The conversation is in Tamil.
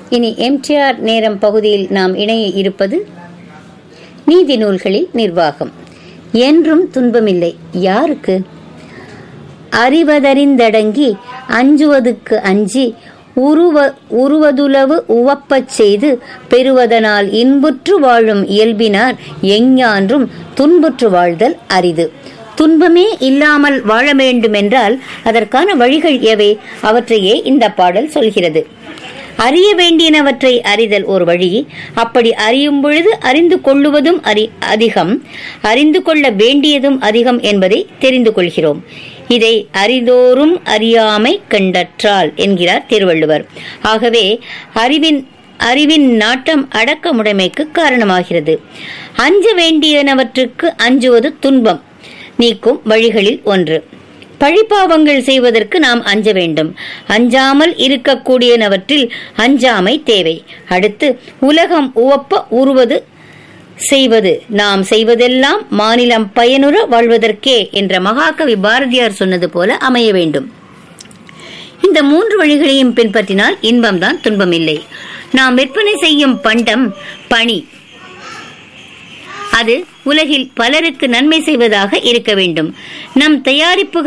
இனி எம்டிஆர் நேரம் பகுதியில் நாம் இணைய இருப்பது நீதி நூல்களில் நிர்வாகம் என்றும் துன்பமில்லை யாருக்கு அறிவதறிந்தடங்கி அஞ்சுவதுக்கு அஞ்சி உருவ உருவதுலவு உவப்பச் செய்து பெறுவதனால் இன்புற்று வாழும் இயல்பினார் எஞ்ஞான்றும் துன்புற்று வாழ்தல் அரிது துன்பமே இல்லாமல் வாழ வேண்டுமென்றால் அதற்கான வழிகள் எவை அவற்றையே இந்த பாடல் சொல்கிறது அறிய வேண்டியனவற்றை அறிதல் ஒரு வழி அப்படி அறியும் பொழுது அறிந்து கொள்ளுவதும் அறி அதிகம் அறிந்து கொள்ள வேண்டியதும் அதிகம் என்பதை தெரிந்து கொள்கிறோம் இதை அறிதோறும் அறியாமை கண்டற்றால் என்கிறார் திருவள்ளுவர் ஆகவே அறிவின் அறிவின் நாட்டம் அடக்கமுடைமைக்கு காரணமாகிறது அஞ்ச வேண்டியனவற்றுக்கு அஞ்சுவது துன்பம் நீக்கும் வழிகளில் ஒன்று பழிப்பாவங்கள் செய்வதற்கு நாம் அஞ்ச வேண்டும் அஞ்சாமல் இருக்கக்கூடியனவற்றில் அஞ்சாமை தேவை அடுத்து உலகம் உவப்ப உருவது செய்வது நாம் செய்வதெல்லாம் மாநிலம் பயனுற வாழ்வதற்கே என்ற மகாகவி பாரதியார் சொன்னது போல அமைய வேண்டும் இந்த மூன்று வழிகளையும் பின்பற்றினால் இன்பம்தான் துன்பமில்லை நாம் விற்பனை செய்யும் பண்டம் பணி அது உலகில் பலருக்கு நன்மை செய்வதாக இருக்க வேண்டும் நம் தயாரிப்புகள்